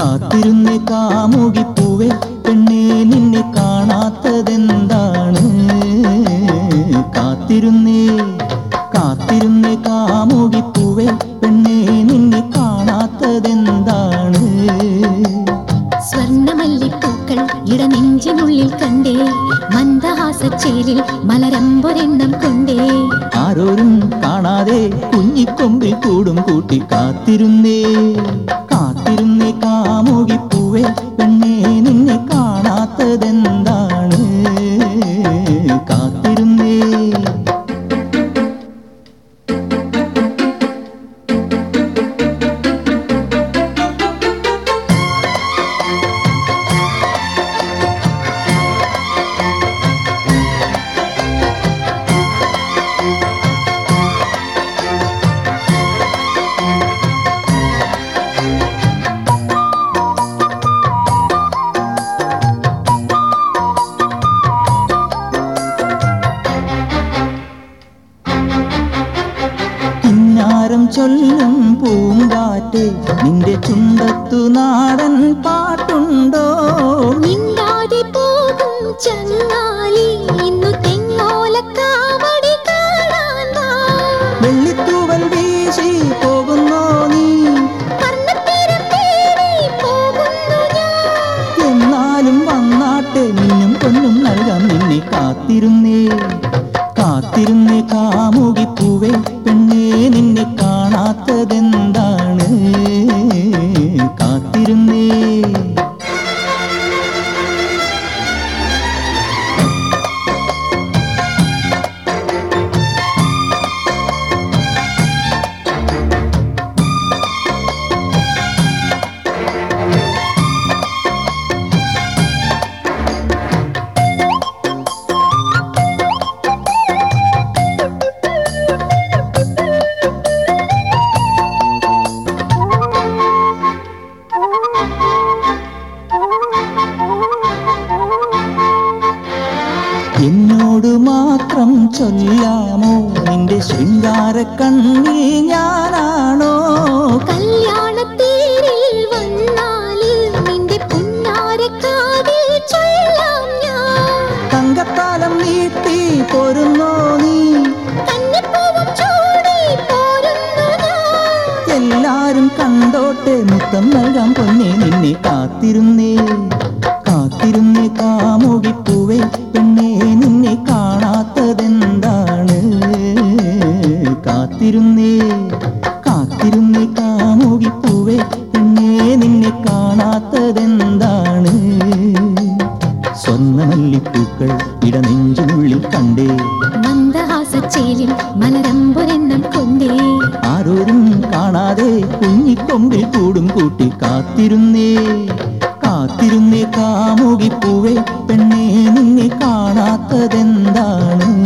കാത്തിരുന്നേ കാമുകിപ്പൂവേ പെണ്ണേ നിന്നെ കാണാത്തതെന്താണ് കാത്തിരുന്നേ കാത്തിരുന്നേ കാമുകിപ്പൂവേ പെണ്ണേ നിന്നെ കാണാത്തതെന്താണ് സ്വർണമല്ലിപ്പൂക്കൾ ഇടനെഞ്ചിനുള്ളിൽ കണ്ടേ മന്ദഹാസച്ചേലിൽ മലരമ്പൊരെണ്ണം കൊണ്ടേ ആരോരും കാണാതെ കുഞ്ഞിക്കൊമ്പിൽ കൂടും കൂട്ടി കാത്തിരുന്നേ കാത്തിരുന്നേ കാമുകിപ്പൂവേ പെണ്ണേ നിന്നെ കാണാത്തതെന്താണ് കാത്തിരുന്നേ കിന്നാരം ചൊല്ലും പൂങ്കാറ്റ് നിന്റെ ചുണ്ടത്തു നാടൻ പാട്ടുണ്ടോ മിണ്ടാതെ പോകും ചങ്ങാലി ഇന്നു തെങ്ങോലക്കാവടി കാണാൻ വാ. വെള്ളിത്തൂവൽ വീശി പോകുന്നോ നീ കർണത്തീരം തേടി പോകുന്നു ഞാൻ. എന്നാലും വന്നാട്ടെ മിന്നും പൊന്നും നൽകാം നിന്നെ കാത്തിരുന്നേ കാത്തിരുന്നേ കാമുകിപ്പൂവേ പെണ്ണേ നിന്നെ കാണാത്തതെന്താണ് കാത്തിരുന്നേ എന്നോട് മാത്രം ചൊല്ലാമോ നിന്റെ ശൃംഗാര കണ്ണിൽ ഞാനാണോ കല്യാണത്തേരിൽ വന്നാല് നിന്റെ പുന്നാരക്കാതിൽ ചൊല്ലാം ഞാൻ തങ്കത്താലം നീട്ടി പോരുന്നോ നീ കന്നിപ്പൂവും ചൂടി പോരുന്നു ഞാൻ എല്ലാരും കണ്ടോട്ടെ മുത്തം നൽകാം പൊന്നെ നിന്നെ കാത്തിരുന്നേ കാത്തിരുന്നേ കാമുകിപ്പൂവേ പെണ്ണേ നിന്നെ കാണാത്തതെന്താണ് കാത്തിരുന്നേ കാത്തിരുന്നേ കാമുകിപ്പൂവേ പെണ്ണേ നിന്നെ കാണാത്തതെന്താണ് സ്വർണ്ണമല്ലിപ്പൂക്കൾ ഇടനെഞ്ചിനുള്ളിൽ കണ്ടേ മന്ദഹാസച്ചേലിൽ മലരമ്പൊരെണ്ണം കൊണ്ടേ ആരോരും കാണാതെ കുഞ്ഞിക്കൊമ്പിൽ കൂടും കൂട്ടി കാത്തിരുന്നേ കാത്തിരുന്നേ കാമുകിപ്പൂവേ പെണ്ണേ നിന്നെ കാണാത്തതെന്താണ്